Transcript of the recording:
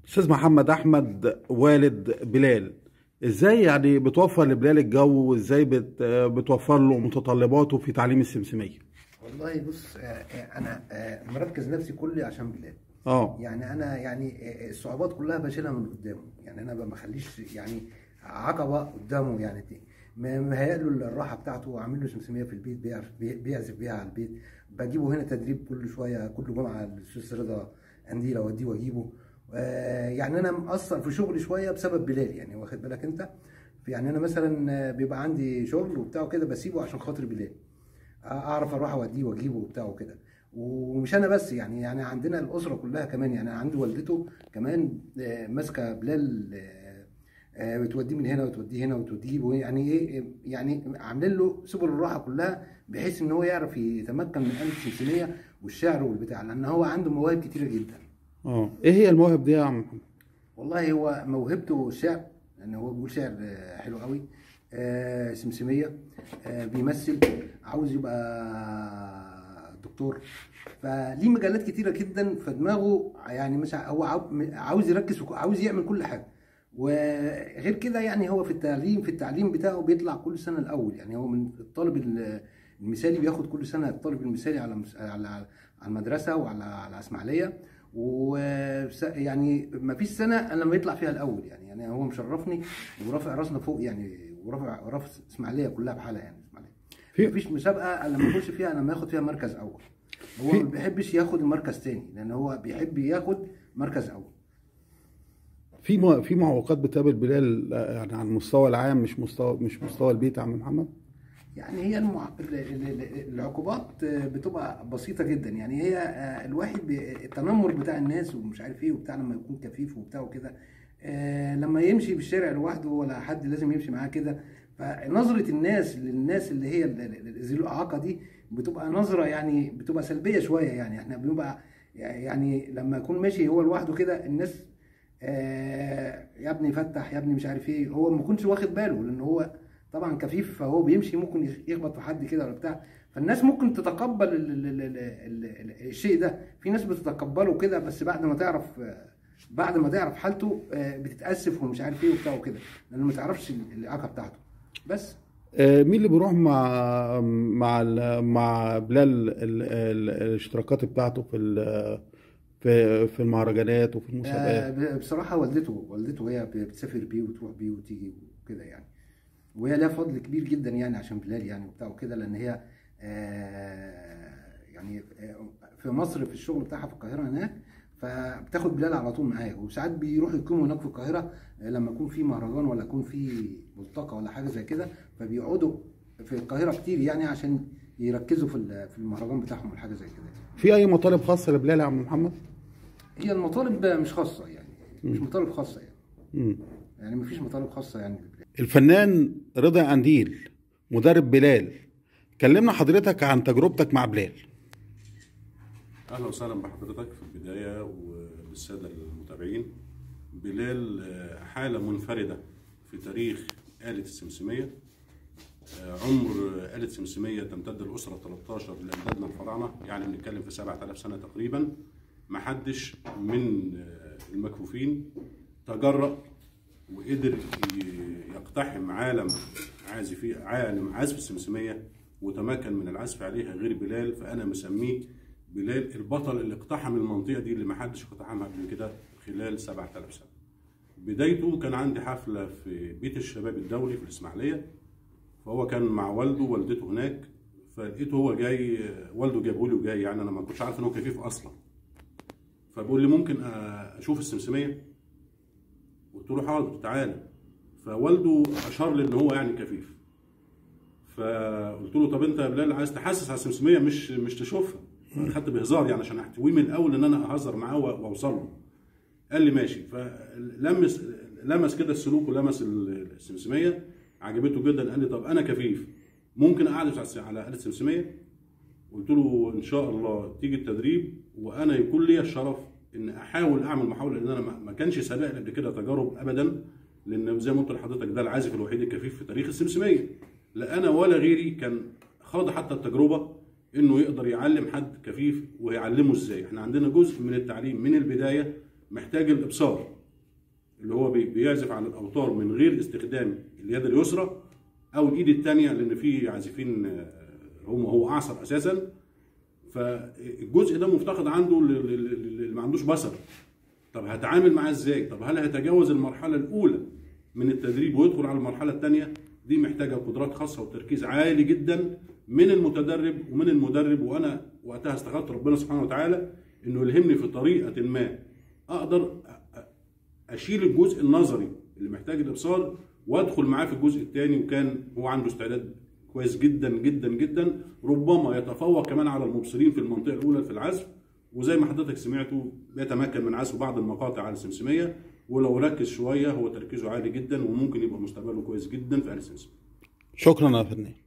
استاذ محمد احمد والد بلال ازاي يعني بتوفر لبلال الجو وازاي بت بتوفر له متطلباته في تعليم السمسميه والله بص آه، آه، انا آه، مركز نفسي كلي عشان بلال اه يعني انا يعني آه، الصعوبات كلها بشيلها من قدامه يعني انا ما بخليش يعني عقبه قدامه يعني دي مهيأ له الراحه بتاعته وعامل له سمسميه في البيت بيعرف بي- بيعزف بيها على البيت بجيبه هنا تدريب كل شويه كل جمعه الاستاذ رضا قنديل اوديه واجيبه آه، يعني انا مقصر في شغلي شويه بسبب بلال يعني واخد بالك انت يعني انا مثلا آه، بيبقى عندي شغل وبتاع كده بسيبه عشان خاطر بلال اعرف اروح اوديه واجيبه وبتاع وكده ومش انا بس يعني يعني عندنا الاسره كلها كمان يعني عندي والدته كمان آه، ماسكه بلال آه، آه، بتوديه من هنا وتوديه هنا وتوديه يعني ايه يعني عاملين له سبل الراحه كلها بحيث ان هو يعرف يتمكن من آلة السمسميه والشعر والبتاع لان هو عنده مواهب كتيره جدا اه ايه هي المواهب دي يا عم محمد والله هو موهبته الشعر لان هو بيقول شعر آه، حلو قوي آه، سمسميه آه، بيمثل عاوز يبقى دكتور فليه مجالات كتيره جدا فدماغه يعني مش ع- هو عاو- عاوز يركز في- عاوز يعمل كل حاجه وغير كده يعني هو في التعليم في التعليم بتاعه بيطلع كل سنه الاول يعني هو من الطالب ال- المثالي بياخد كل سنه الطالب المثالي على مس- على على المدرسه وعلى على اسماعيليه و يعني ما فيش سنه الا لما يطلع فيها الاول يعني يعني هو مشرفني ورافع راسنا فوق يعني ورافع رافع اسماعيليه كلها بحالها يعني اسماعيليه في- ما فيش مسابقه الا لما يخش فيها لما ياخد فيها مركز اول هو في- ما بيحبش ياخد المركز تاني لان هو بيحب ياخد مركز اول في مو- في معوقات بتقابل بلال آه، يعني على المستوى العام مش مستوى مش مستوى البيت يا عم محمد يعني هي المع... ال- ال- ال- العقوبات بتبقى بسيطه جدا يعني هي آه، الواحد بي- التنمر بتاع الناس ومش عارف ايه وبتاع لما يكون كفيف وبتاع وكده آه، لما يمشي في الشارع لوحده ولا حد لازم يمشي معاه كده فنظره الناس للناس اللي هي ال- ال- ال- ذي الاعاقه دي بتبقى نظره يعني بتبقى سلبيه شويه يعني احنا بنبقى يعني لما يكون ماشي هو لوحده كده الناس آه، يا ابني فتح يا ابني مش عارف ايه هو ما كنتش واخد باله لان هو طبعا كفيف فهو بيمشي ممكن يخبط في حد كده ولا بتاع فالناس ممكن تتقبل ال ال ال ال ال ال الشيء ده في ناس بتتقبله كده بس بعد ما تعرف بعد ما تعرف حالته آه، بتتاسف ومش عارف ايه وبتاع وكده لان ما تعرفش الاعاقه بتاعته بس آه، مين اللي بيروح مع مع ال- مع بلال ال- ال- الاشتراكات بتاعته في ال- في في المهرجانات وفي آه، المسابقات ب- بصراحه والدته والدته هي بتسافر بيه وتروح بيه وتيجي وكده يعني وهي لها فضل كبير جدا يعني عشان بلال يعني وبتاع وكده لان هي آه، يعني آه، في مصر في الشغل بتاعها في القاهره هناك فبتاخد بلال على طول معايا وساعات بيروحوا يقيموا هناك في القاهره آه، لما يكون في مهرجان ولا يكون في ملتقى ولا حاجه زي كده فبيقعدوا في القاهره كتير يعني عشان يركزوا في ال- في المهرجان بتاعهم ولا حاجه زي كده في اي مطالب خاصه لبلال يا عم محمد هي المطالب مش خاصه يعني مش مطالب خاصه يعني مم. يعني مفيش مطالب خاصه يعني للبلاد. الفنان رضا قنديل مدرب بلال كلمنا حضرتك عن تجربتك مع بلال اهلا وسهلا بحضرتك في البدايه وللساده المتابعين بلال آه، حاله منفرده في تاريخ آلة السمسمية آه، عمر آلة السمسمية تمتد الأسرة 13 لأجدادنا الفراعنة يعني بنتكلم في 7000 سنة تقريبا ما حدش من آه، المكفوفين تجرأ وقدر ي- يقتحم عالم عازفي عالم عزف السمسمية وتمكن من العزف عليها غير بلال فأنا مسميه بلال البطل اللي اقتحم المنطقة دي اللي ما حدش اقتحمها قبل كده خلال 7000 سنة بدايته كان عندي حفلة في بيت الشباب الدولي في الإسماعيلية فهو كان مع والده ووالدته هناك فلقيته هو جاي والده جابه لي وجاي يعني انا ما كنتش عارف ان هو كفيف اصلا فبيقول لي ممكن اشوف السمسميه قلت له حاضر تعالى فوالده اشار لي ان هو يعني كفيف فقلت له طب انت يا بلال عايز تحسس على السمسميه مش مش تشوفها خدت بهزار يعني عشان احتويه من الاول ان انا اهزر معاه واوصل له قال لي ماشي فلمس لمس كده السلوك ولمس السمسميه عجبته جدا قال لي طب انا كفيف ممكن اعزف على آلة السمسميه قلت له ان شاء الله تيجي التدريب وانا يكون لي الشرف ان احاول اعمل محاوله لان انا ما كانش سابقني قبل كده تجارب ابدا لان زي ما قلت لحضرتك ده العازف الوحيد الكفيف في تاريخ السمسميه لا انا ولا غيري كان خاض حتى التجربه انه يقدر يعلم حد كفيف ويعلمه ازاي احنا عندنا جزء من التعليم من البدايه محتاج الابصار اللي هو بي- بيعزف على الاوتار من غير استخدام اليد اليسرى او الايد الثانيه لان في عازفين آه، هم هو اعصر اساسا فالجزء ده مفتقد عنده لل- لل- لل- اللي ما عندوش بصر طب هتعامل معاه ازاي طب هل هيتجاوز المرحله الاولى من التدريب ويدخل على المرحله الثانيه دي محتاجه قدرات خاصه وتركيز عالي جدا من المتدرب ومن المدرب وانا وقتها استخدت ربنا سبحانه وتعالى انه يلهمني في طريقه ما اقدر أ- أ- اشيل الجزء النظري اللي محتاج الابصار وادخل معاه في الجزء الثاني وكان هو عنده استعداد كويس جدا جدا جدا ربما يتفوق كمان على المبصرين في المنطقه الاولى في العزف وزي ما حضرتك سمعتوا بيتمكن من عزف بعض المقاطع على السمسميه ولو ركز شويه هو تركيزه عالي جدا وممكن يبقى مستقبله كويس جدا في آلة السمسميه شكرا يا فنان